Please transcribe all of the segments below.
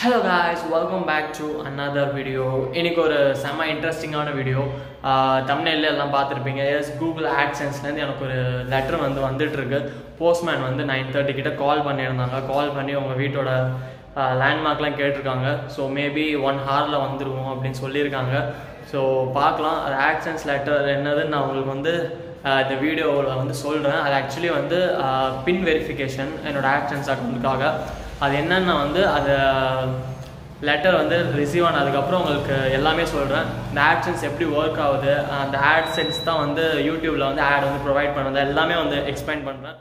Hello guys welcome back to another video இன்னைக்கு ஒரு செம்ம இன்ட்ரெஸ்டிங்கான வீடியோ தமிழ்ல எல்லாம் பார்த்துருப்பீங்க எஸ் கூகுள் ஆட்சன்ஸ்லேருந்து எனக்கு ஒரு லெட்டர் வந்து வந்துட்டு இருக்கு போஸ்ட்மேன் வந்து நைன் தேர்ட்டி கிட்ட கால் பண்ணியிருந்தாங்க கால் பண்ணி உங்கள் வீட்டோட லேண்ட்மார்க்லாம் கேட்டிருக்காங்க ஸோ மேபி ஒன் ஹாரில் வந்துருவோம் அப்படின்னு சொல்லியிருக்காங்க ஸோ பார்க்கலாம் அது ஆக்ஷன்ஸ் லெட்டர் என்னதுன்னு நான் உங்களுக்கு வந்து ஆஹ் இந்த வீடியோவில் வந்து சொல்கிறேன் அது ஆக்சுவலி வந்து பின் வெரிஃபிகேஷன் என்னோட ஆக்ஷன்ஸ் அக்கௌண்ட்டுக்காக அது என்னன்னா வந்து அதை லெட்டர் வந்து ரிசீவ் ஆனதுக்கப்புறம் உங்களுக்கு எல்லாமே சொல்கிறேன் இந்த ஆக்ஷன்ஸ் எப்படி ஒர்க் ஆகுது அந்த ஆட் சென்ஸ் தான் வந்து யூடியூப்பில் வந்து ஆட் வந்து ப்ரொவைட் பண்ணுறது எல்லாமே வந்து எக்ஸ்பிளைன் பண்ணுறேன்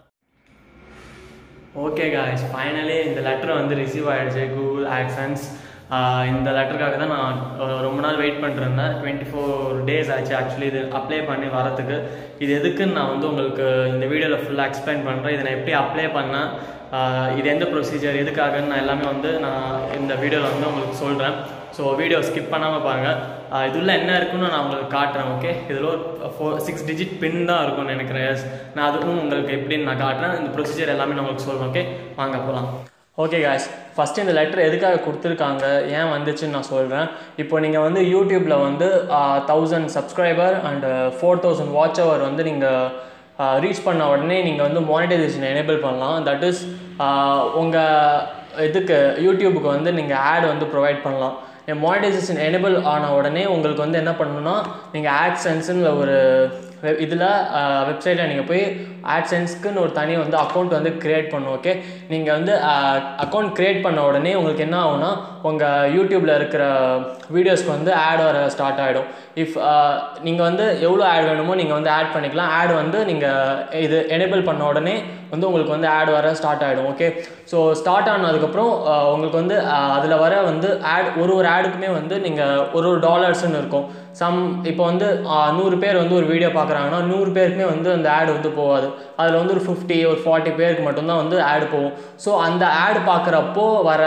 ஓகே காய்ஸ் ஃபைனலி இந்த லெட்டர் வந்து ரிசீவ் ஆகிடுச்சு கூகுள் ஆக்சன்ஸ் இந்த லெட்டருக்காக தான் நான் அஹ், ரொம்ப நாள் வெயிட் பண்ணிருந்தேன் டுவெண்ட்டி ஃபோர் டேஸ் ஆச்சு ஆக்சுவலி இது அப்ளை பண்ணி வரத்துக்கு இது எதுக்குன்னு நான் வந்து உங்களுக்கு இந்த வீடியோவில் ஃபுல்லாக எக்ஸ்பிளைன் பண்ணுறேன் இதை நான் எப்படி அப்ளை பண்ணேன் ஆஹ், இது எந்த ப்ரொசீஜர் எதுக்காகன்னு நான் எல்லாமே வந்து நான் இந்த வீடியோவில் வந்து உங்களுக்கு சொல்கிறேன் ஸோ வீடியோ ஸ்கிப் பண்ணாமல் பாருங்கள் இதில் என்ன இருக்குன்னு நான் உங்களுக்கு காட்டுறேன் ஓகே இதில் ஒரு ஃபோர் சிக்ஸ் டிஜிட் பின் தான் இருக்கும்னு நினைக்கிறேன் yes. நான் அதுவும் உங்களுக்கு எப்படின்னு நான் காட்டுறேன் இந்த ப்ரொசீஜர் எல்லாமே நான் உங்களுக்கு சொல்கிறேன் ஓகே வாங்க போகலாம் ஓகே காய்ஸ் ஃபஸ்ட்டு இந்த லெட்டர் எதுக்காக கொடுத்துருக்காங்க ஏன் வந்துச்சுன்னு நான் சொல்கிறேன் இப்போ நீங்கள் வந்து யூடியூப்பில் வந்து thousand subscriber and four thousand watch hour வந்து நீங்கள் ரீச் பண்ண உடனே நீங்கள் வந்து மானிட்டைசேஷன் எனேபிள் பண்ணலாம் தட் இஸ் உங்கள் இதுக்கு யூடியூபுக்கு வந்து நீங்கள் ஆட் வந்து ப்ரொவைட் பண்ணலாம் மானிட்டைசேஷன் எனேபிள் ஆன உடனே உங்களுக்கு வந்து என்ன பண்ணணும்னா நீங்கள் ஆட்சென்ஸுன்னு ஒரு இதில் வெப்சைட்டில் நீங்கள் போய் ஆட்சென்ஸ்க்குன்னு ஒரு தனி வந்து அக்கௌண்ட் வந்து க்ரியேட் பண்ணும் ஓகே நீங்கள் வந்து அக்கௌண்ட் க்ரியேட் பண்ண உடனே உங்களுக்கு என்ன ஆகும்னா உங்கள் யூடியூப்பில் இருக்கிற வீடியோஸ்க்கு வந்து ஆட் வர ஸ்டார்ட் ஆகிடும் இஃப் நீங்கள் வந்து எவ்வளோ ஆட் வேணுமோ நீங்கள் வந்து ஆட் பண்ணிக்கலாம் ஆட் வந்து நீங்கள் இது எனேபிள் பண்ண உடனே வந்து உங்களுக்கு வந்து ஆட் வர ஸ்டார்ட் ஆகிடும் ஓகே ஸோ ஸ்டார்ட் ஆனதுக்கப்புறம் அஹ், உங்களுக்கு வந்து அதில் வர வந்து ஆட் ஒரு ஒரு ஆடுக்குமே வந்து நீங்கள் ஒரு ஒரு டாலர்ஸ்னு இருக்கும் சம் இப்போ வந்து அஹ், நூறு பேர் வந்து ஒரு வீடியோ பார்க்குறாங்கன்னா நூறு பேருக்குமே வந்து அந்த ஆட் வந்து போகாது அதில் வந்து ஒரு ஃபிஃப்டி ஒரு ஃபார்ட்டி பேருக்கு மட்டும்தான் வந்து ஆட் போகும் ஸோ அந்த ஆட் பார்க்குறப்போ வர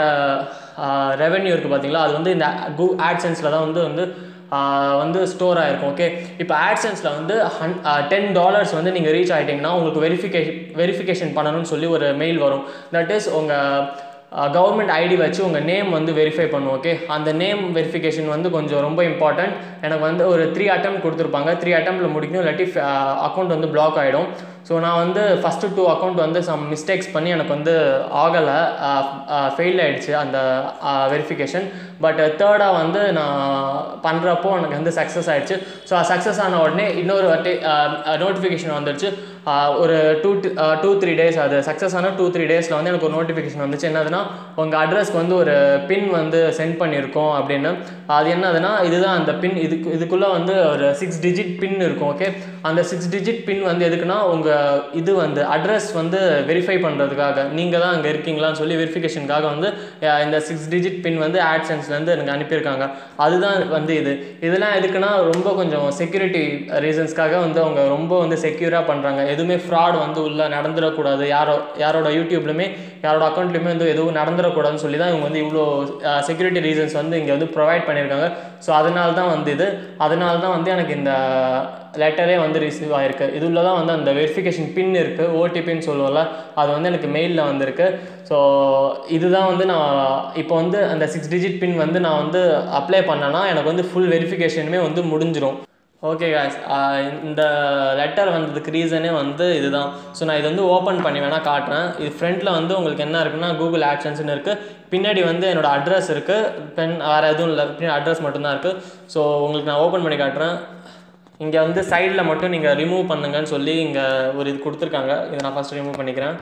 ரெவென்யூ இருக்குது பார்த்தீங்களா அது வந்து இந்த கூ ஆட்சென்ஸில் தான் வந்து வந்து ஆஹ் வந்து ஸ்டோர் ஆகிருக்கும் ஓகே இப்போ ஆட்சென்ஸில் வந்து ஹன் டென் டாலர்ஸ் வந்து நீங்கள் ரீச் ஆகிட்டிங்கன்னா உங்களுக்கு வெரிஃபிகேஷன் வெரிஃபிகேஷன் பண்ணணும்னு சொல்லி ஒரு மெயில் வரும் தட் இஸ் உங்கள் கவர்மெண்ட் ஐடி வச்சு உங்கள் நேம் வந்து வெரிஃபை பண்ணும் ஓகே அந்த நேம் வெரிஃபிகேஷன் வந்து கொஞ்சம் ரொம்ப இம்பார்ட்டன்ட் எனக்கு வந்து ஒரு த்ரீ அட்டம் கொடுத்துருப்பாங்க த்ரீ அட்டம்ப்டில் முடிக்கணும் இல்லாட்டி அக்கௌண்ட் வந்து பிளாக் ஆகிடும் ஸோ நான் வந்து ஃபஸ்ட்டு டூ அக்கௌண்ட் வந்து சம் மிஸ்டேக்ஸ் பண்ணி எனக்கு வந்து ஆகலை ஃபெயில் ஆயிடுச்சு அந்த வெரிஃபிகேஷன் பட் தேர்டாக வந்து நான் பண்ணுறப்போ எனக்கு வந்து சக்ஸஸ் ஆயிடுச்சு ஸோ சக்ஸஸ் ஆன உடனே இன்னொரு வாட்டி நோட்டிஃபிகேஷன் வந்துடுச்சு ஆஹ் ஒரு டூ டூ த்ரீ டேஸ் அது சக்ஸஸ் ஆன டூ த்ரீ டேஸில் வந்து எனக்கு ஒரு நோட்டிஃபிகேஷன் வந்துச்சு என்னதுன்னா உங்கள் அட்ரஸ்க்கு வந்து ஒரு பின் வந்து சென்ட் பண்ணியிருக்கோம் அப்படின்னு அது என்னதுன்னா இதுதான் அந்த பின் இதுக்கு இதுக்குள்ளே வந்து ஒரு சிக்ஸ் டிஜிட் பின் இருக்கும் ஓகே அந்த சிக்ஸ் டிஜிட் பின் வந்து எதுக்குன்னா உங்கள் இது வந்து அட்ரஸ் வந்து வெரிஃபை பண்ணுறதுக்காக நீங்கள் தான் அங்கே இருக்கீங்களான்னு சொல்லி வெரிஃபிகேஷனுக்காக வந்து அஹ், இந்த சிக்ஸ் டிஜிட் பின் வந்து ஆட்சன்ஸ்லேருந்து எனக்கு அனுப்பியிருக்காங்க அதுதான் வந்து இது இதெல்லாம் எதுக்குன்னா ரொம்ப கொஞ்சம் செக்யூரிட்டி ரீசன்ஸ்க்காக வந்து அவங்க ரொம்ப வந்து செக்யூராக பண்ணுறாங்க எதுவுமே ஃப்ராட் வந்து உள்ளே நடந்துடக்கூடாது யாரோ யாரோட யூடியூப்லையுமே யாரோட அக்கௌண்ட்லையுமே வந்து எதுவும் நடந்துடக்கூடாதுன்னு சொல்லி தான் இவங்க வந்து இவ்வளோ செக்யூரிட்டி ரீசன்ஸ் வந்து இங்கே வந்து ப்ரொவைட் பண்ணியிருக்காங்க ஸோ அதனால தான் வந்து இது அதனால தான் வந்து எனக்கு இந்த லெட்டரே வந்து ரிசீவ் ஆயிருக்கு இதுல தான் வந்து அந்த வெரிஃபிகேஷன் பின் இருக்குது ஓடிபின்னு சொல்லுவோம்ல அது வந்து எனக்கு மெயிலில் வந்திருக்கு ஸோ இதுதான் வந்து நான் இப்போ வந்து அந்த சிக்ஸ் டிஜிட் பின் வந்து நான் வந்து அப்ளை பண்ணேன்னா எனக்கு வந்து ஃபுல் வெரிஃபிகேஷனுமே வந்து முடிஞ்சிரும் ஓகே guys இந்த லெட்டர் வந்ததுக்கு ரீசனே வந்து இதுதான் ஸோ நான் இது வந்து ஓப்பன் பண்ணி வேணால் காட்டுறேன் இது ஃப்ரண்ட்டில் வந்து உங்களுக்கு என்ன இருக்குன்னா கூகுள் ஆக்ஷன்ஸ்னு இருக்குது பின்னாடி வந்து என்னோட அட்ரஸ் இருக்குது பென் வேறு எதுவும் இல்லை பின்னாடி அட்ரஸ் மட்டும்தான் இருக்குது ஸோ உங்களுக்கு நான் ஓப்பன் பண்ணி காட்டுறேன் இங்கே வந்து சைடில் மட்டும் நீங்கள் ரிமூவ் பண்ணுங்கன்னு சொல்லி இங்கே ஒரு இது கொடுத்துருக்காங்க இதை நான் ஃபஸ்ட் ரிமூவ் பண்ணிக்கிறேன்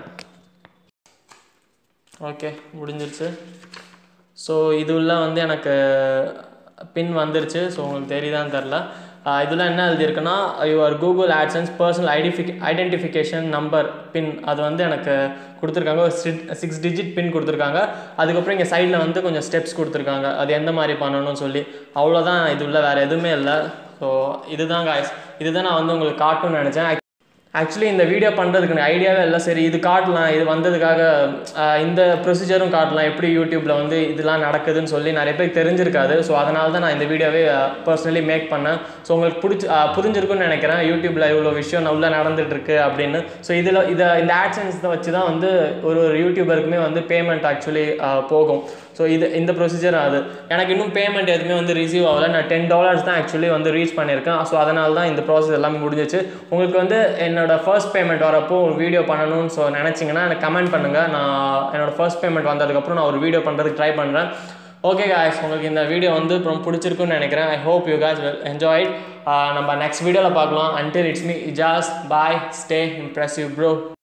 ஓகே முடிஞ்சிருச்சு ஸோ இதுள்ள வந்து எனக்கு பின் வந்துருச்சு ஸோ உங்களுக்கு தெரியுதான்னு தெரில இதில் என்ன எழுதியிருக்குன்னா your Google AdSense personal identify identification number PIN அது வந்து எனக்கு கொடுத்துருக்காங்க ஒரு சிக்ஸ் டிஜிட் பின் கொடுத்துருக்காங்க அதுக்கப்புறம் இங்கே சைடில் வந்து கொஞ்சம் ஸ்டெப்ஸ் கொடுத்துருக்காங்க அது எந்த மாதிரி பண்ணணும்னு சொல்லி அவ்வளோதான் இது உள்ள வேறு எதுவுமே இல்லை ஸோ இதுதான் காய்ஸ் இதுதான் நான் வந்து உங்களுக்கு காட்டணும்னு நினச்சேன் ஆக்சுவலி இந்த வீடியோ பண்ணுறதுக்கு எனக்கு ஐடியாவே இல்லை சரி இது காட்டலாம் இது வந்ததுக்காக ஆஹ், இந்த ப்ரொசீஜரும் காட்டலாம் எப்படி யூடியூப்பில் வந்து இதெல்லாம் நடக்குதுன்னு சொல்லி நிறைய பேருக்கு தெரிஞ்சிருக்காது ஸோ அதனால தான் நான் இந்த வீடியோவே பர்சனலி மேக் பண்ணேன் ஸோ உங்களுக்கு பிடிச்சி ஆஹ், புரிஞ்சிருக்கும்னு நினைக்கிறேன் யூடியூப்பில் இவ்வளோ விஷயம் நல்லா நடந்துட்டு இருக்கு அப்படின்னு ஸோ இதில் இதை இந்த ஆட்சன்ஸ் வச்சு தான் வந்து ஒரு ஒரு யூடியூபருக்குமே வந்து பேமெண்ட் ஆக்சுவலி போகும் ஸோ இது இந்த ப்ரொசீஜர் அது எனக்கு இன்னும் பேமெண்ட் எதுவுமே வந்து ரிசீவ் ஆகல நான் டென் டாலர்ஸ் தான் ஆக்சுவலி வந்து ரீச் பண்ணியிருக்கேன் ஸோ அதனால தான் இந்த ப்ராசஸ் எல்லாமே முடிஞ்சிச்சு உங்களுக்கு வந்து என்னோட ஃபர்ஸ்ட் பேமெண்ட் வரப்போ ஒரு வீடியோ பண்ணணும்னு ஸோ நினச்சிங்கன்னா எனக்கு கமெண்ட் பண்ணுங்கள் நான் என்னோட ஃபர்ஸ்ட் பேமெண்ட் வந்ததுக்கப்புறம் நான் ஒரு வீடியோ பண்ணுறதுக்கு ட்ரை பண்ணுறேன் ஓகே guys உங்களுக்கு இந்த வீடியோ வந்து ரொம்ப பிடிச்சிருக்குன்னு நினைக்கிறேன் I hope you guys will enjoy it. ஆஹ் நம்ம நெக்ஸ்ட் வீடியோவில் பார்க்கலாம் until it's me Ijaz bye stay impressive bro